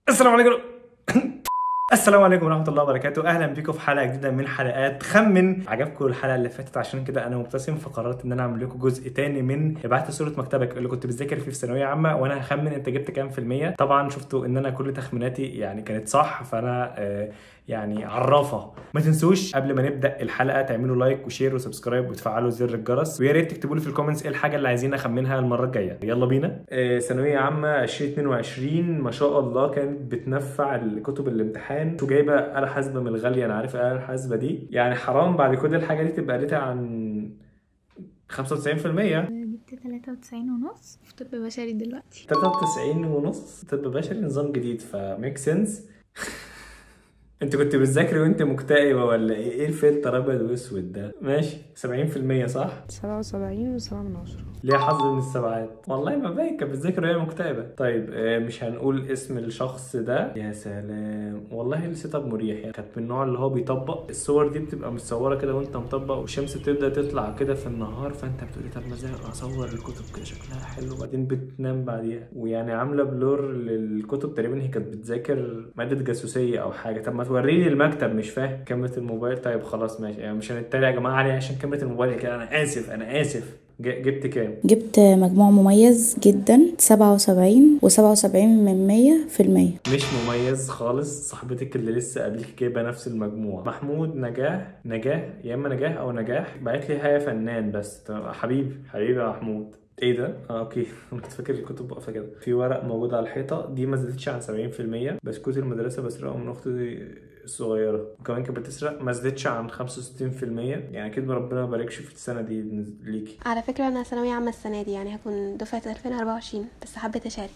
السلام عليكم السلام عليكم ورحمة الله وبركاته، أهلا بيكم في حلقة جديدة من حلقات خمن، عجبكم الحلقة اللي فاتت عشان كده أنا مبتسم فقررت إن أنا أعمل لكم جزء تاني من ابعت صورة مكتبك اللي كنت بتذاكر فيه في ثانوية عامة وأنا هخمن أنت جبت كام في المية، طبعا شفتوا إن أنا كل تخميناتي يعني كانت صح فأنا آه يعني عرافة ما تنسوش قبل ما نبدأ الحلقة تعملوا لايك وشير وسبسكرايب وتفعلوا زر الجرس ويا ريت تكتبوا لي في الكومنتس ايه الحاجة اللي عايزين اخمنها المرة الجاية يلا بينا آه، ثانوية عامة 2022 ما شاء الله كانت بتنفع الكتب الامتحان وجايبة آلة حاسبة من الغالية انا عارف الآلة الحاسبة دي يعني حرام بعد كل الحاجة دي تبقى قلتها عن 95% جبت 93 ونص في طب بشري دلوقتي 93 ونص طب بشري نظام جديد فميك سنس انت كنت بتذاكري وانت مكتئبة ولا ايه؟ ايه الفلتر ابيض واسود ده؟ ماشي 70% صح؟ سبعة وسبعين وسبعة من عشرة ليها حظ من السبعات والله ما باين كانت بتذاكر وهي مكتئبة طيب آه، مش هنقول اسم الشخص ده يا سلام والله السيت اب مريح يعني كانت من النوع اللي هو بيطبق الصور دي بتبقى متصورة كده وانت مطبق والشمس بتبدأ تطلع كده في النهار فانت بتقولي طب ما زي اصور الكتب كده شكلها حلو وبعدين بتنام بعديها ويعني عاملة بلور للكتب تقريبا هي كانت بتذاكر مادة جاسوسية او حاجة طب ما توريني المكتب مش فاهم كاميرا الموبايل طيب خلاص ماشي يعني مش هنتريق يا جماعة عليه عشان كاميرا الموبايل كده انا اسف انا اسف ج- جبت كام؟ جبت مجموع مميز جدا سبعة وسبعين وسبعة وسبعين من مية في المية مش مميز خالص صاحبتك اللي لسه قبلك جايبه نفس المجموع محمود نجاح نجاح يا اما نجاح او نجاح بعت لي هيا فنان بس طب حبيبي حبيبي يا محمود ايه ده؟ اه اوكي انا كنت فاكر الكتب واقفه كده في ورق موجود على الحيطه دي ما زادتش عن 70% بسكوت المدرسه بسرقه من اختي الصغيره وكمان كانت بتسرق ما زادتش عن 65% يعني اكيد ربنا ما يباركش في السنه دي بالنسبة ليكي على فكرة أنا ثانوية عامة السنة دي يعني هكون دفعة 2024 بس حبيت أشارك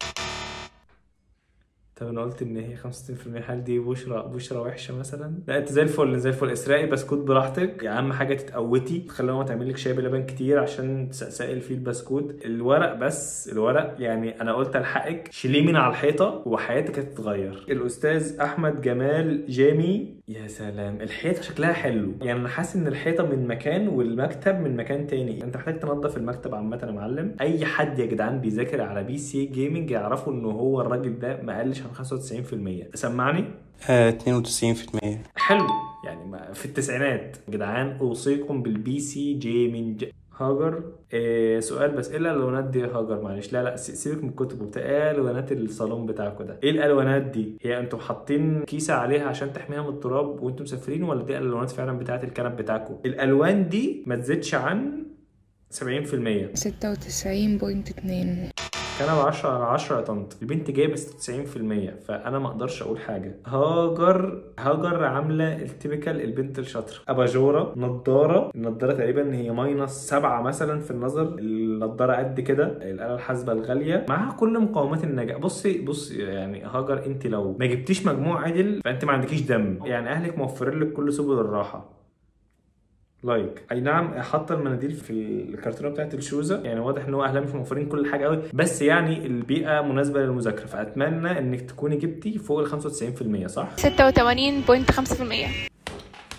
طب انا قلت ان هي 65% هل دي بشرى بشرى وحشه مثلا لا انت زي الفل زي الفل اسرائي بسكوت براحتك يا اهم حاجه تتقوتي تخلي ماما تعمل لك شاي بلبن كتير عشان تسقسقي فيه البسكوت الورق بس الورق يعني انا قلت الحقك شيليه من على الحيطه وحياتك هتتغير الاستاذ احمد جمال جامي يا سلام الحيطه شكلها حلو يعني انا حاسس ان الحيطه من مكان والمكتب من مكان تاني انت محتاج تنظف المكتب عامه يا معلم اي حد يا جدعان بيذاكر على بي سي جيمنج يعرفوا ان هو الراجل ده ما قلش عن 95% سمعني آه 92% حلو يعني ما في التسعينات يا جدعان اوصيكم بالبي سي جيمنج هاجر إيه سؤال بس ايه الالوانات دي يا هاجر معلش لا لا س- سيبك من الكتب وبتاع ايه الوانات الصالون بتاعكم ده ايه الالوانات دي هي انتم حاطين كيسه عليها عشان تحميها من التراب وانتم مسافرين ولا دي الالوانات فعلا بتاعت الكنب بتاعكم الالوان دي ما تزيدش عن 70% ستة وتسعين بوينت اتنين كان ب 10 على 10 يا طنط البنت جايبه 96% فانا ما اقدرش اقول حاجه هاجر هاجر عامله التيبيكال البنت الشاطره اباجوره نضاره النضاره تقريبا هي ماينس 7 مثلا في النظر النضاره قد كده الاله الحاسبه الغاليه معاها كل مقومات النجاح بصي بصي يعني هاجر انت لو ما جبتيش مجموع عدل فانت ما عندكيش دم يعني اهلك موفرين لك كل سبل الراحه لايك اي نعم حاطه المناديل في الكرتونه بتاعت الشوزه يعني واضح ان هو اهلها مش موفرين كل حاجه قوي بس يعني البيئه مناسبه للمذاكره فاتمنى انك تكوني جبتي فوق ال 95% صح 86.5%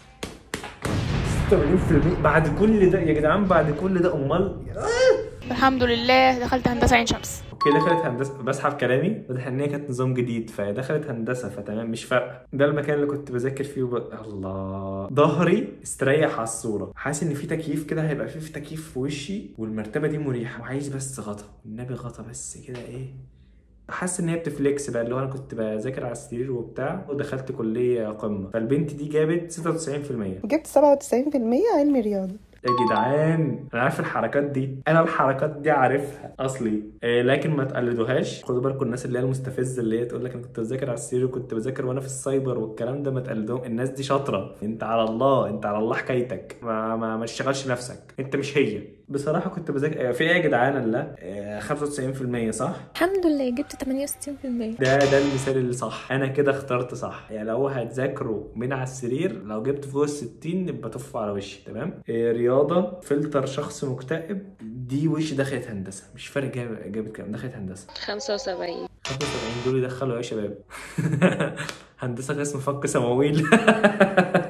86% بعد كل ده يا جدعان بعد كل ده امال الحمد لله دخلت هندسة عين شمس اوكي دخلت هندسه بسحب كلامي واضح ان هي كانت نظام جديد فهي دخلت هندسه فتمام مش فارقه ده المكان اللي كنت بذاكر فيه وب... الله ظهري استريح على الصوره حاسس ان في تكييف كده هيبقى فيه في تكييف في وشي والمرتبه دي مريحه وعايز بس غطا النبي غطا بس كده ايه حاسس ان هي بتفليكس بقى اللي هو انا كنت بذاكر على السرير وبتاع ودخلت كليه قمه فالبنت دي جابت 96% جبت سبعة وتسعين في المية علمي رياضة يا جدعان انا عارف الحركات دي انا الحركات دي عارفها اصلي آه لكن ما تقلدوهاش خدوا بالكم الناس اللي هي المستفزه اللي هي تقول لك انا كنت بذاكر على السرير وكنت بذاكر وانا في السايبر والكلام ده ما تقلدوهم الناس دي شاطره انت على الله انت على الله حكايتك ما ما, ما تشتغلش نفسك انت مش هي بصراحه كنت بذاكر آه، في ايه يا جدعان لا آه 95% صح الحمد لله جبت 68% ده ده المثال اللي صح انا كده اخترت صح يعني لو هتذاكروا من على السرير لو جبت فوق ال 60 يبقى طف على وشي تمام إيه رياضه فلتر شخص مكتئب دي وش دخلت هندسه مش فارق جاب- جابت كام دخلت هندسه 75 75 دول يدخلوا ايه يا شباب هندسه قسم فك سماويل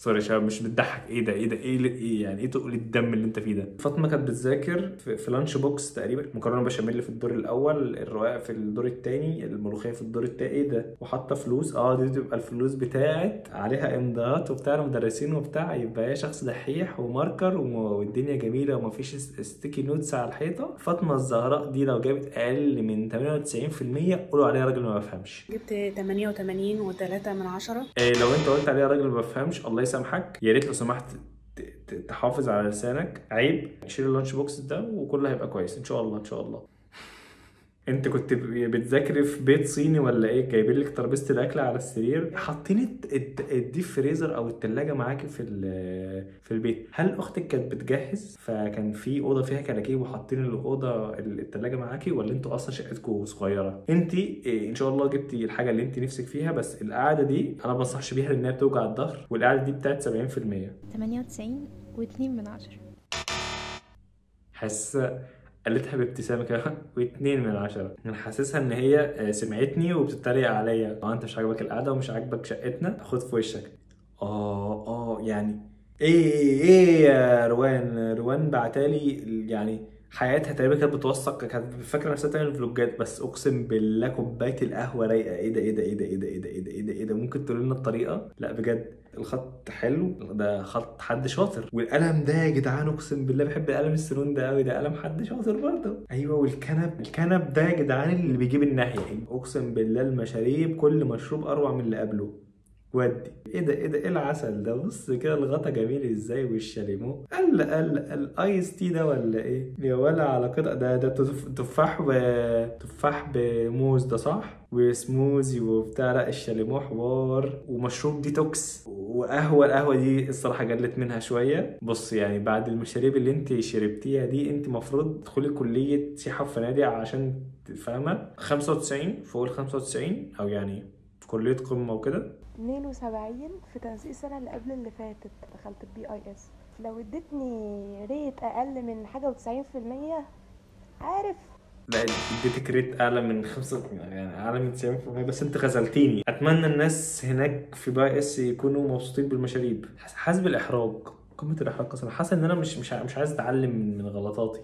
سوري يا شباب مش بتضحك ايه ده ايه ده ايه, إيه يعني ايه تقول الدم اللي انت فيه ده فاطمه كانت بتذاكر في, في لانش بوكس تقريبا مكرونه بشاميل في الدور الاول الرقاق في الدور الثاني الملوخيه في الدور التاني ايه ده وحاطه فلوس اه دي تبقى الفلوس بتاعت عليها امضاءات وبتاع المدرسين وبتاع يبقى هي شخص دحيح وماركر وم- والدنيا جميله ومفيش ستيكي نوتس على الحيطه فاطمه الزهراء دي لو جابت اقل من 98% قولوا عليها راجل ما بفهمش جبت 88 و3 من عشرة إيه لو انت قلت عليها راجل ما بفهمش الله يسامحك يا ريت لو سمحت ت- ت- تحافظ على لسانك عيب شيل اللانش بوكس ده وكله هيبقى كويس ان شاء الله ان شاء الله انت كنت ب- بتذاكري في بيت صيني ولا ايه جايبين لك ترابيزه الاكل على السرير حاطين الت- الت- الديب فريزر او التلاجة معاكي في ال- في البيت هل اختك كانت بتجهز فكان في اوضه فيها كراكيب وحاطين الاوضه ال- التلاجة معاكي ولا انتوا اصلا شقتكم صغيره انت إيه ان شاء الله جبتي الحاجه اللي انت نفسك فيها بس القعده دي انا ما بنصحش بيها لانها بتوجع الظهر والقعده دي بتاعت 70% 98 واتنين من عشرة حاسس قالتها بابتسامه كده واتنين من عشرة انا حاسسها ان هي آه، سمعتني وبتتريق عليا اه انت مش عاجبك القعده ومش عاجبك شقتنا خد في وشك اه اه يعني ايه ايه يا روان روان بعتالي يعني حياتها تقريبا كانت بتوثق كانت فاكره نفسها تعمل فلوجات بس اقسم بالله كوبايه القهوه رايقه ايه ده ايه ده ايه ده ايه ده ايه ده ايه ده ايه ده ايه ده ممكن تقول لنا الطريقه لا بجد الخط حلو ده خط حد شاطر والقلم ده يا جدعان اقسم بالله بحب قلم السنون ده قوي ده قلم حد شاطر برضه ايوه والكنب الكنب ده يا جدعان اللي بيجيب الناحيه اقسم بالله المشاريب كل مشروب اروع من اللي قبله ودي ايه ده ايه ده ايه العسل ده بص كده الغطا جميل ازاي والشاليمو قال قال الايس تي ده ولا ايه يا ولا على كده ده ده تف- تفاح ب... تفاح بموز ده صح وسموزي وبتاع لا الشاليمو حوار ومشروب ديتوكس وقهوه القهوه دي الصراحه جلت منها شويه بص يعني بعد المشاريب اللي انت شربتيها دي انت المفروض تدخلي كليه سياحه وفنادق عشان تفهمها 95 فوق ال 95 او يعني في كليه قمه وكده 72 في تنسيق السنة اللي قبل اللي فاتت دخلت البي اي اس لو ادتني ريت اقل من حاجة وتسعين في المية عارف لا اديتك ريت اعلى من خمسة يعني اعلى من 90% بس انت غزلتيني اتمنى الناس هناك في باي اس يكونوا مبسوطين بالمشاريب حاس- حاسس بالاحراج قمه الاحراج اصلا حاسس ان انا مش مش ع- مش عايز اتعلم من من غلطاتي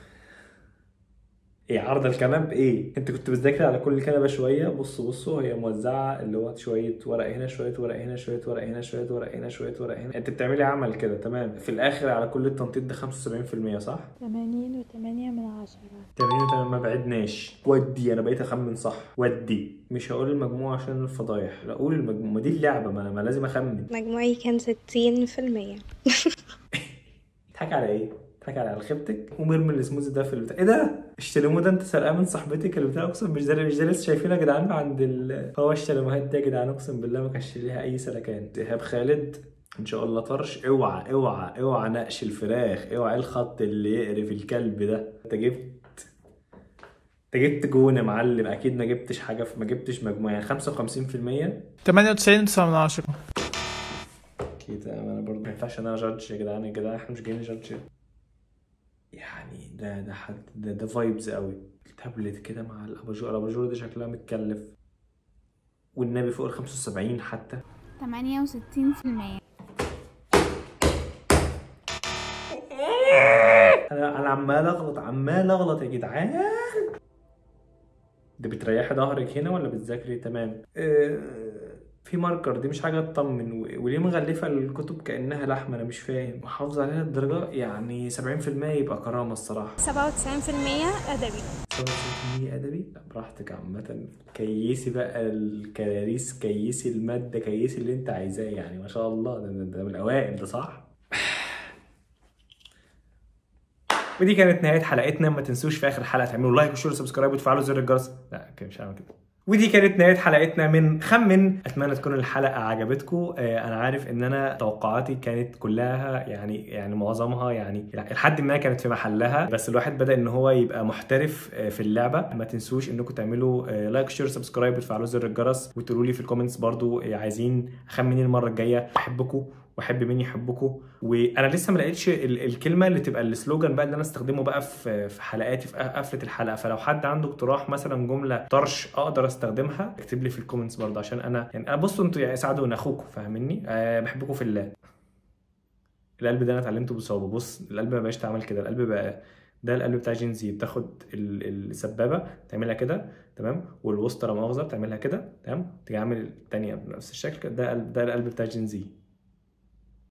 ايه عرض الكنب ايه انت كنت بتذاكري على كل كنبه شويه بصوا بصوا هي موزعه اللي هو شويه ورق هنا شويه ورق هنا شويه ورق هنا شويه ورق هنا شويه ورق هنا انت بتعملي عمل كده تمام في الاخر على كل التنطيط ده 75% صح 80 وتمانية من عشرة 80 ما بعدناش ودي انا بقيت اخمن صح ودي مش هقول المجموع عشان الفضايح لا اقول المجموع ما دي اللعبه ما انا ما لازم اخمن مجموعي كان ستين في المية تضحك على ايه تضحك على على خيبتك قوم ارمي السموزي ده في البتاع ايه ده الشاليمو ده انت سرقاه من صاحبتك اللي بتاع اقسم مش ده مش ده لسه شايفينه يا جدعان عند ال... هو الشاليموهات دي يا جدعان اقسم بالله ما كانش ليها اي سلكان ايهاب خالد ان شاء الله طرش اوعى اوعى اوعى نقش الفراخ اوعى إيه الخط اللي يقرف الكلب ده انت جبت انت جبت جون يا معلم اكيد ما جبتش حاجه في ما جبتش مجموعه يعني 55% 98 9 من عشرة اكيد انا برضه ما ينفعش ان انا جادج يا جدعان يا جدعان احنا مش جايين جادج يعني ده ده حد ده ده فايبز قوي التابلت كده مع الاباجور الاباجور دي شكلها متكلف والنبي فوق ال 75 حتى تمانية وستين في المية انا انا عمال اغلط عمال اغلط يا جدعان ده بتريحي ظهرك هنا ولا بتذاكري تمام آه، في ماركر دي مش حاجه تطمن و- وليه مغلفه الكتب كانها لحمه انا مش فاهم محافظه عليها الدرجه يعني 70% يبقى كرامه الصراحه سبعة وتسعين في المية أدبي 67% ادبي لا براحتك عامه كيسي بقى الكراريس كيسي الماده كيسي اللي انت عايزاه يعني ما شاء الله ده, ده, ده من الاوائل ده صح ودي كانت نهايه حلقتنا ما تنسوش في اخر الحلقه تعملوا لايك وشير وسبسكرايب وتفعلوا زر الجرس لا كده مش هعمل كده ودي كانت نهايه حلقتنا من خمن اتمنى تكون الحلقه عجبتكم آه، انا عارف ان انا توقعاتي كانت كلها يعني يعني معظمها يعني لحد ما كانت في محلها بس الواحد بدا ان هو يبقى محترف آه، في اللعبه ما تنسوش انكم تعملوا آه، لايك شير سبسكرايب وتفعلوا زر الجرس وتقولوا لي في الكومنتس برضو آه، عايزين اخمن إيه المره الجايه بحبكم واحب مين يحبكم وانا لسه ما لقيتش ال- الكلمه اللي تبقى السلوجان بقى اللي انا استخدمه بقى في في حلقاتي في قفله الحلقه فلو حد عنده اقتراح مثلا جمله طرش اقدر استخدمها اكتب لي في الكومنتس برضه عشان انا يعني انا بصوا انتوا يعني ساعدوني اخوكم فاهميني أه بحبكم في الله القلب ده انا اتعلمته بصعوبه بص القلب ما بقاش تعمل كده القلب بقى ده القلب بتاع جين زي بتاخد ال- السبابه تعملها كده تمام والوسطى لا مؤاخذه بتعملها كده تمام تيجي عامل الثانيه بنفس الشكل كده. ده قلب ده القلب بتاع جين زي